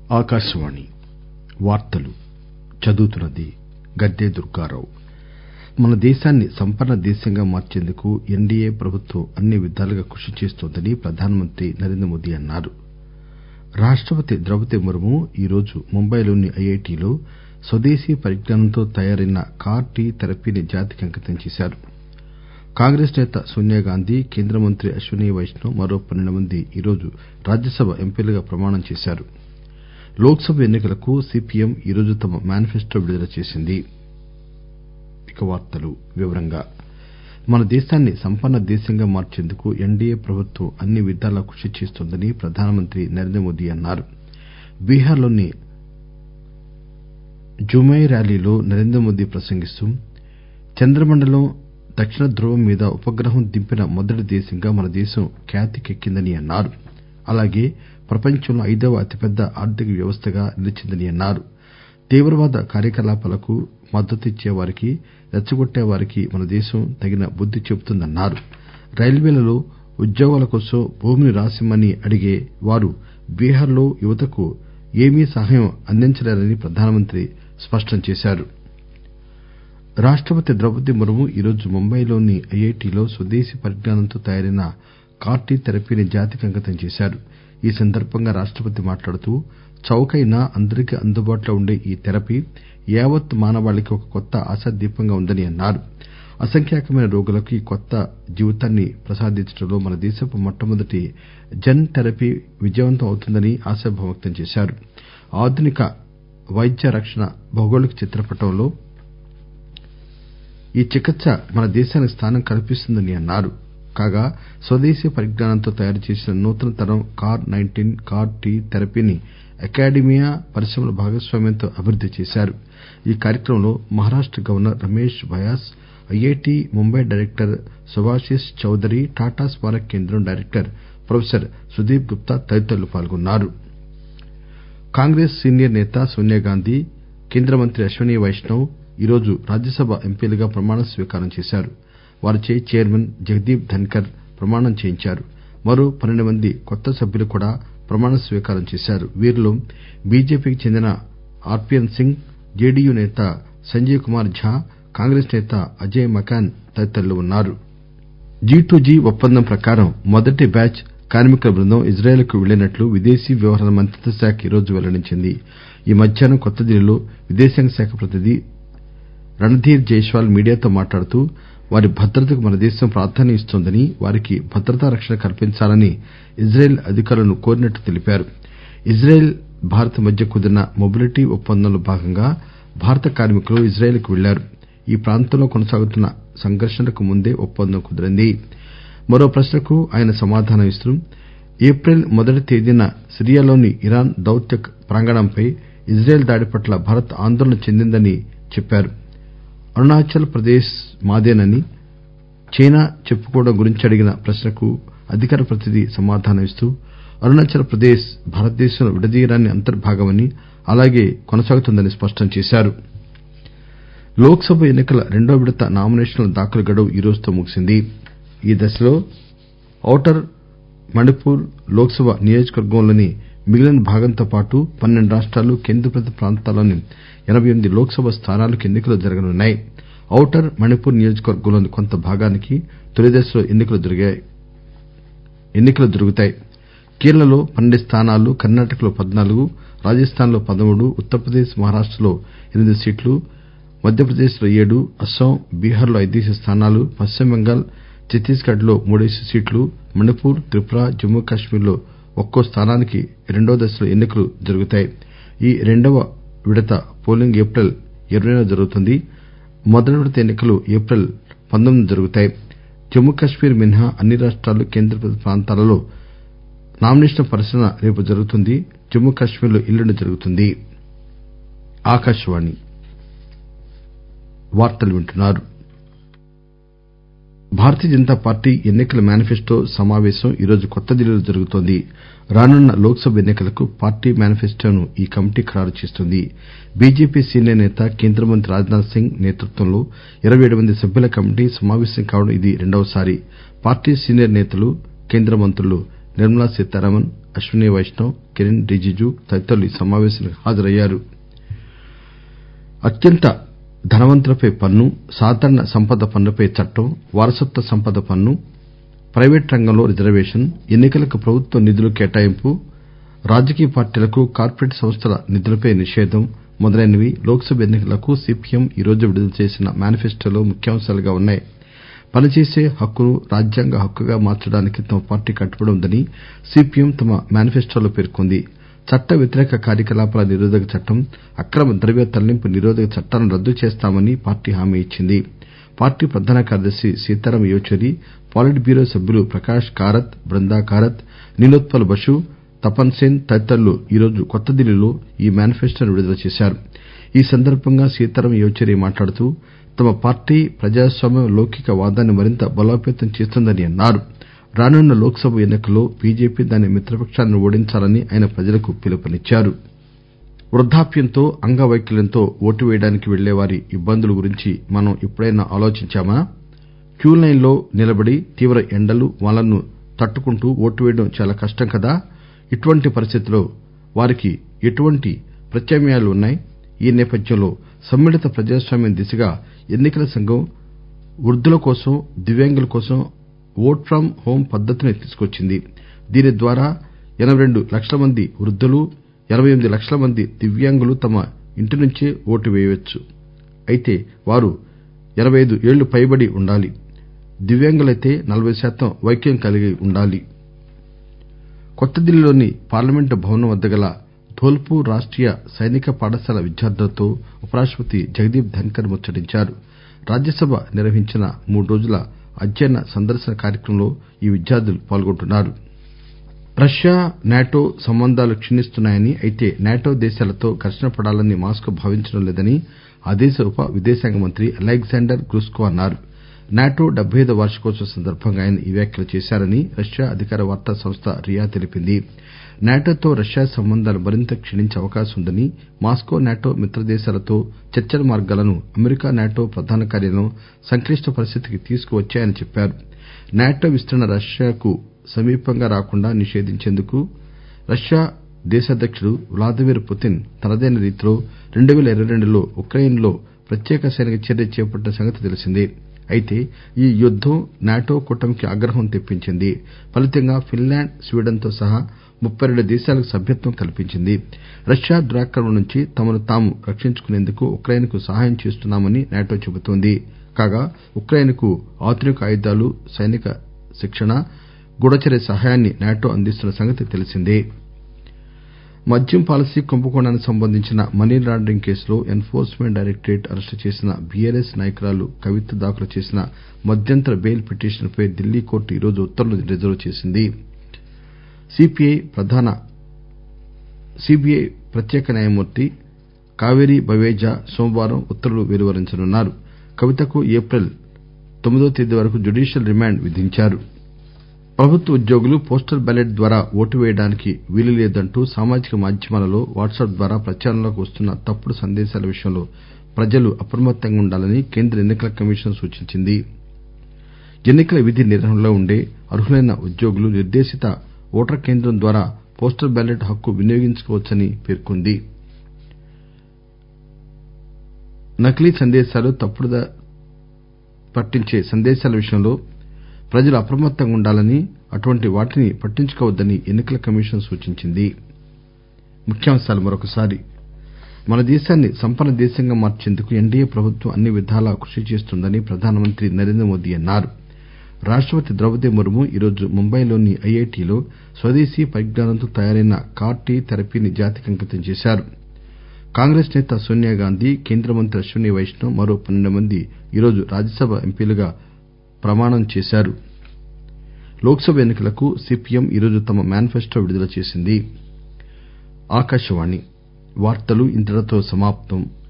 ఆకాశవాణి వార్తలు చదువుతున్నది గద్దె దుర్గారావు మన దేశాన్ని సంపన్న దేశంగా మార్చేందుకు ఎన్డీఏ ప్రభుత్వం అన్ని విధాలుగా కృషి చేస్తోందని ప్రధానమంత్రి నరేంద్రమోదీ అన్నారు రాష్టపతి ద్రౌపది ముర్ము ఈరోజు ముంబైలోని ఐఐటీలో స్వదేశీ పరిజ్ఞానంతో తయారైన కార్ టి థెరపీని జాతికి అంకితం చేశారు కాంగ్రెస్ నేత సోనియాగాంధీ కేంద్ర మంత్రి అశ్వినీ వైష్ణవ్ మరో పన్నెండు మంది ఈరోజు రాజ్యసభ ఎంపీలుగా ప్రమాణం చేశారు లోక్ సభ ఎన్ని కలకు సిపిఎం ఈరోజు తమ మేనిఫెస్టో విడుదల చేసింది మన దేశాన్ని సంపన్న దేశంగా మార్చేందుకు ఎన్డీఏ ప్రభుత్వం అన్ని విధాలా కృషి చేస్తోందని ప్రధానమంత్రి నరేంద్రమోదీ అన్నారు బీహార్ లోని జుమై ర్యాలీలో నరేంద్రమోదీ ప్రసంగిస్తూ చంద్రమండలం దక్షిణ ధృవం మీద ఉపగ్రహం దింపిన మొదటి దేశంగా మన దేశం ఖ్యాతికెక్కిందని అన్నారు అలాగే ప్రపంచంలో ఐదవ అతిపెద్ద ఆర్థిక వ్యవస్థగా నిలిచిందని అన్నారు తీవ్రవాద కార్యకలాపాలకు మద్దతిచ్చే వారికి రెచ్చగొట్టే వారికి మన దేశం తగిన బుద్ది చెబుతుందన్నారు రైల్వేలలో ఉద్యోగాల కోసం భూమిని రాసిమ్మని అడిగే వారు బీహార్ లో యువతకు ఏమీ సహాయం అందించలేరని ప్రధానమంత్రి స్పష్టం చేశారు రాష్టపతి ద్రౌపది ముర్ము ఈరోజు ముంబైలోని ఐఐటీలో స్వదేశీ పరిజ్ఞానంతో తయారైన కార్ టి థెరపీని జాతికి అంకితం చేశారు ఈ సందర్బంగా రాష్టపతి మాట్లాడుతూ చౌకైన అందరికీ అందుబాటులో ఉండే ఈ థెరపీ యావత్ మానవాళికి ఒక కొత్త ఆశాదీపంగా ఉందని అన్నారు అసంఖ్యాకమైన రోగులకు ఈ కొత్త జీవితాన్ని ప్రసాదించడంలో మన దేశపు మొట్టమొదటి జెన్ థెరపీ విజయవంతం అవుతుందని ఆశాభావం వ్యక్తం చేశారు ఆధునిక వైద్య రక్షణ భౌగోళిక చిత్రపటంలో ఈ చికిత్స మన దేశానికి స్థానం కల్పిస్తుందని అన్నారు కాగా స్వదేశీ పరిజ్ఞానంతో తయారు చేసిన నూతన తరం కార్ నైన్టీన్ కార్ టి థెరపీని అకాడమియా పరిశ్రమల భాగస్వామ్యంతో అభివృద్ది చేశారు ఈ కార్యక్రమంలో Maharashtra governor Ramesh Bais IIT Mumbai director Subhashish Chaudhary Tata స్మారక కేంద్రం డైరెక్టర్ ప్రొఫెసర్ సుదీప్ గుప్తా తదితరులు పాల్గొన్నారు కాంగ్రెస్ సీనియర్ నేత సోనియాగాంధీ కేంద్ర మంత్రి అశ్వినీ వైష్ణవ్ ఈరోజు రాజ్యసభ ఎంపీలుగా ప్రమాణ స్వీకారం చేశారు వారిచే చైర్మన్ జగదీప్ ధన్కర్ ప్రమాణం చేయించారు మరో పన్నెండు మంది కొత్త సభ్యులు కూడా ప్రమాణ స్వీకారం చేశారు వీరిలో బీజేపీకి చెందిన ఆర్పీఎన్ సింగ్ జేడీయూ నేత సంజీవ్ కుమార్ ఝా కాంగ్రెస్ నేత అజయ్ మకాన్ తదితరులు ఉన్నారు జి టు జి ఒప్పందం ప్రకారం మొదటి బ్యాచ్ కార్మికుల బృందం ఇజ్రాయెల్ కు వెళ్లినట్లు విదేశీ వ్యవహారాల మంత్రిత్వ శాఖ ఈరోజు వెల్లడించింది ఈ మధ్యాహ్నం కొత్తదిల్లీలో విదేశాంగ శాఖ ప్రతినిధి రణ్దీర్ జైస్వాల్ మీడియాతో మాట్లాడుతూ వారి భద్రతకు మన దేశం ప్రాధాన్యం ఇస్తోందని వారికి భద్రతా రక్షణ కల్పించాలని ఇజ్రాయెల్ అధికారులను కోరినట్లు తెలిపారు ఇజ్రాయెల్ భారత్ మధ్య కుదిరిన మొబిలిటీ ఒప్పందంలో భాగంగా భారత కార్మికులు ఇజ్రాయెల్ కు వెళ్లారు ఈ ప్రాంతంలో కొనసాగుతున్న సంఘర్షణలకు ముందే ఒప్పందం కుదిరింది మరో ప్రశ్నకు ఆయన సమాధానం ఇస్తూ ఏప్రిల్ మొదటి తేదీన సిరియాలోని ఇరాన్ దౌత్య ప్రాంగణంపై ఇజ్రాయెల్ దాడి పట్ల భారత్ ఆందోళన చెందిందని చెప్పారు అరుణాచల్ ప్రదేశ్ మాదేనని చైనా చెప్పుకోవడం గురించి అడిగిన ప్రశ్నకు అధికార ప్రతినిధి సమాధానం ఇస్తూ అరుణాచల్ ప్రదేశ్ భారతదేశంలో విడదీయరాని అంతర్భాగమని అలాగే కొనసాగుతుందని స్పష్టం చేశారు లోక్ సభ ఎన్ని కల రెండో విడత నామినేషన్ల దాఖలు గడువు ఈరోజుతో ముగిసింది ఈ దశలో ఔటర్ మణిపూర్ లోక్ సభ నియోజకవర్గంలోని మిగిలిన భాగంతో పాటు పన్నెండు రాష్టాలు కేంద్రపాలిత ప్రాంతాల్లోని ఎనబై ఎనిమిది లోక్ సభ స్థానాలకు ఎన్ని కలు జరగనున్నాయి ఔటర్ మణిపూర్ నియోజకవర్గంలోని కొంత భాగానికి తొలి దశలో ఎన్ని కలు జరుగుతాయి కేరళలో పన్నెండు స్థానాలు కర్ణాటకలో పద్నాలుగు రాజస్థాన్ లో పదమూడు ఉత్తరప్రదేశ్ మహారాష్టలో ఎనిమిది సీట్లు మధ్యప్రదేశ్ లో ఏడు అస్పాం బీహార్ లో ఐదేసి స్థానాలు పశ్చిమ బెంగాల్ ఛత్తీస్ గఢ్ లో మూడేసి సీట్లు మణిపూర్ త్రిపుర జమ్మూ కశ్మీర్ లో ఒక్కో స్థానానికి రెండో దశలో ఎన్ని కలు జరుగుతాయి ఈ రెండవ విడత పోలింగ్ ఏప్రిల్ ఇరవైన జరుగుతుంది మొదటి విడత ఎన్ని కలు ఏప్రిల్ పంతొమ్మిదిన జరుగుతాయి జమ్మూ కశ్మీర్ మినహా అన్ని రాష్టాలు కేంద్రపాలిత ప్రాంతాలలో నామినేషన్ల పరిశీలన రేపు జరుగుతుంది జమ్మూ కశ్మీర్ లో ఎల్లుండి జరుగుతుంది భారతీయ జనతా పార్టీ ఎన్ని కల మేనిఫెస్టో సమావేశం ఈరోజు కొత్తదిల్లీలో జరుగుతోంది రానున్న లోక్ సభ ఎన్ని కలకు పార్టీ మేనిఫెస్టోను ఈ కమిటీ ఖరారు చేస్తుంది బీజేపీ సీనియర్ నేత కేంద్ర మంత్రి రాజ్ నాథ్ సింగ్ నేతృత్వంలో ఇరవై ఏడు మంది సభ్యుల కమిటీ సమావేశం కావడం ఇది రెండవసారి పార్టీ సీనియర్ నేతలు కేంద్ర మంత్రులు నిర్మలా సీతారామన్ అశ్విని వైష్ణవ్ కిరణ్ రిజిజు తదితరులు ఈ సమావేశానికి హాజరయ్యారు అత్యంత ధనవంతులపై పన్ను సాధారణ సంపద పన్నుపై చట్టం వారసత్వ సంపద పన్ను ప్రైవేటు రంగంలో రిజర్వేషన్ ఎన్ని కలకు ప్రభుత్వ నిధులు కేటాయింపు రాజకీయ పార్టీలకు కార్పొరేట్ సంస్థల నిధులపై నిషేధం మొదలైనవి లోక్ సభ ఎన్ని కలకు సిపిఎం ఈరోజు విడుదల చేసిన మేనిఫెస్టోలో ముఖ్యాంశాలుగా ఉన్నాయి పనిచేసే హక్కును రాజ్యాంగ హక్కుగా మార్చడానికి తమ పార్టీ కట్టుబడి ఉందని సిపిఎం తమ మేనిఫెస్టోలో పేర్కొంది చట్ట వ్యతిరేక కార్యకలాపాల నిరోధక చట్టం అక్రమ ద్రవ్య తరలింపు నిరోధక చట్టాలను రద్దు చేస్తామని పార్టీ హామీ ఇచ్చింది పార్టీ ప్రధాన కార్యదర్శి సీతారాం ఏచూరి పాలిట్ బ్యూరో సభ్యులు ప్రకాష్ కారత్ బృందా కారత్ నీలోత్పల్ బసు తపన్ సేన్ తదితరులు ఈరోజు కొత్తదిల్లీలో ఈ మేనిఫెస్టోను విడుదల చేశారు ఈ సందర్బంగా సీతారాం ఏచూరి మాట్లాడుతూ తమ పార్టీ ప్రజాస్వామ్య లౌకిక వాదాన్ని మరింత బలోపేతం చేస్తుందని అన్నారు రానున్న లోక్ సభ ఎన్ని కల్లో బీజేపీ దాని మిత్రపకాలను ఓడించాలని ఆయన ప్రజలకు పిలుపునిచ్చారు వృద్దాప్యంతో అంగవైకల్యంతో ఓటు వేయడానికి వెళ్లే వారి ఇబ్బందుల గురించి మనం ఎప్పుడైనా ఆలోచించామా క్యూలైన్ లో నిలబడి తీవ్ర ఎండలు వానలను తట్టుకుంటూ ఓటు వేయడం చాలా కష్టం కదా ఇటువంటి పరిస్థితుల్లో వారికి ఎటువంటి ప్రత్యామ్నాయాలు ఉన్నాయి ఈ నేపథ్యంలో సమ్మిళిత ప్రజాస్వామ్యం దిశగా ఎన్ని కల సంఘం వృద్దుల కోసం దివ్యాంగుల కోసం ఓట్ ఫ్రం హోం పద్దతిని తీసుకొచ్చింది దీని ద్వారా ఎనబై రెండు లక్షల మంది వృద్దులు ఎనబై ఎనిమిది లక్షల మంది దివ్యాంగులు తమ ఇంటి నుంచే ఓటు వేయవచ్చు అయితే వారు ఎనబై ఐదు ఏళ్లు పైబడి ఉండాలి దివ్యాంగులైతే నలబై శాతం వైకల్యం కలిగి ఉండాలి కొత్తదిల్లీలోని పార్లమెంటు భవనం వద్ద గల ధోల్పూర్ రాష్టీయ సైనిక పాఠశాల విద్యార్థులతో ఉపరాష్టపతి జగదీప్ ధన్కర్ ముచ్చటించారు రాజ్యసభ నిర్వహించిన మూడు రోజుల అధ్యయన సందర్శన కార్యక్రమంలో ఈ విద్యార్థులు పాల్గొంటున్నారు రష్యా నాటో సంబంధాలు క్షీణిస్తున్నాయని అయితే నాటో దేశాలతో ఘర్షణ పడాలని మాస్కో భావించడం లేదని ఆ దేశ ఉప విదేశాంగ మంత్రి అలెగ్జాండర్ గ్రూస్కో అన్నారు నాటో డెబ్బై ఐదవ వార్షికోత్సవం సందర్బంగా ఆయన ఈ వ్యాఖ్యలు చేశారని రష్యా అధికార వార్తా సంస్థ రియా తెలిపింది నాటోతో రష్యా సంబంధాలు మరింత క్షీణించే అవకాశం ఉందని మాస్కో నాటో మిత్రదేశాలతో చర్చల మార్గాలను అమెరికా నాటో ప్రధాన కార్యాలయం సంక్లిష్ట పరిస్థితికి తీసుకువచ్చాయని చెప్పారు నాటో విస్తరణ రష్యాకు సమీపంగా రాకుండా నిషేధించేందుకు రష్యా దేశాధ్యకుడు వ్లాదిమిర్ పుతిన్ తనదైన రీతిలో రెండు పేల ఇరవై రెండులో ఉక్రెయిన్ లో ప్రత్యేక సైనిక చర్య చేపట్టిన సంగతి తెలిసిందే అయితే ఈ యుద్దం నాటో కూటమికి ఆగ్రహం తెప్పించింది ఫలితంగా ఫిన్లాండ్ స్వీడన్ తో సహా ముప్పై రెండు దేశాలకు సభ్యత్వం కల్పించింది రష్యా దురాక్రమణ నుంచి తమను తాము రక్షించుకునేందుకు ఉక్రెయిన్ కు సహాయం చేస్తున్నామని నాటో చెబుతోంది కాగా ఉక్రెయిన్ కు ఆధునిక ఆయుధాలు సైనిక శిక్షణ గూఢచర్య సహాయాన్ని నాటో అందిస్తున్న సంగతి తెలిసిందే మద్యం పాలసీ కుంభకోణానికి సంబంధించిన మనీ లాండరింగ్ కేసులో ఎన్ ఫోర్స్మెంట్ డైరెక్టరేట్ అరెస్టు చేసిన బీఆర్ఎస్ నాయకురాలు కవిత దాఖలు చేసిన మధ్యంతర బెయిల్ పిటిషన్ పై ఢిల్లీ కోర్టు ఈరోజు ఉత్తర్వులు రిజర్వ్ చేసింది సీబీఐ ప్రత్యేక న్యాయమూర్తి కావేరీ బవేజా సోమవారం ఉత్తర్వులు వెలువరించనున్నారు కవితకు ఏప్రిల్ తొమ్మిదో తేదీ వరకు జ్యుడీషియల్ రిమాండ్ విధించారు ప్రభుత్వ ఉద్యోగులు పోస్టల్ బ్యాలెట్ ద్వారా ఓటు వేయడానికి వీలులేదంటూ సామాజిక మాధ్యమాలలో వాట్సప్ ద్వారా ప్రచారంలోకి వస్తున్న తప్పుడు సందేశాల విషయంలో ప్రజలు అప్రమత్తంగా ఉండాలని కేంద్ర ఎన్ని కల కమిషన్ సూచించింది ఎన్ని కల విధి నిర్వహణలో ఉండే అర్హులైన ఉద్యోగులు నిర్దేశిత ఓటరు కేంద్రం ద్వారా పోస్టల్ బ్యాలెట్ హక్కు వినియోగించుకోవచ్చని పేర్కొంది నకిలీ సందేశాలు తప్పుదారి పట్టించే సందేశాల విషయంలో ప్రజలు అప్రమత్తంగా ఉండాలని అటువంటి వాటిని పట్టించుకోవద్దని ఎన్ని కల కమిషన్ సూచించింది మన దేశాన్ని సంపన్న దేశంగా మార్చేందుకు ఎన్డీఏ ప్రభుత్వం అన్ని విధాలా కృషి చేస్తోందని ప్రధానమంత్రి నరేంద్రమోదీ అన్నారు రాష్టపతి ద్రౌపది ముర్ము ఈరోజు ముంబైలోని ఐఐటీలో స్వదేశీ పరిజ్ఞానంతో తయారైన కార్ టి థెరపీని జాతికి అంకితం చేశారు కాంగ్రెస్ నేత సోనియాగాంధీ కేంద్ర మంత్రి అశ్విని వైష్ణవ్ మరో పన్నెండు మంది ఈరోజు రాజ్యసభ ఎంపీలుగా ప్రమాణం చేశారు లోక్ సభ ఎన్ని కలకు సిపిఎం ఈరోజు తమ మేనిఫెస్టో విడుదల చేసింది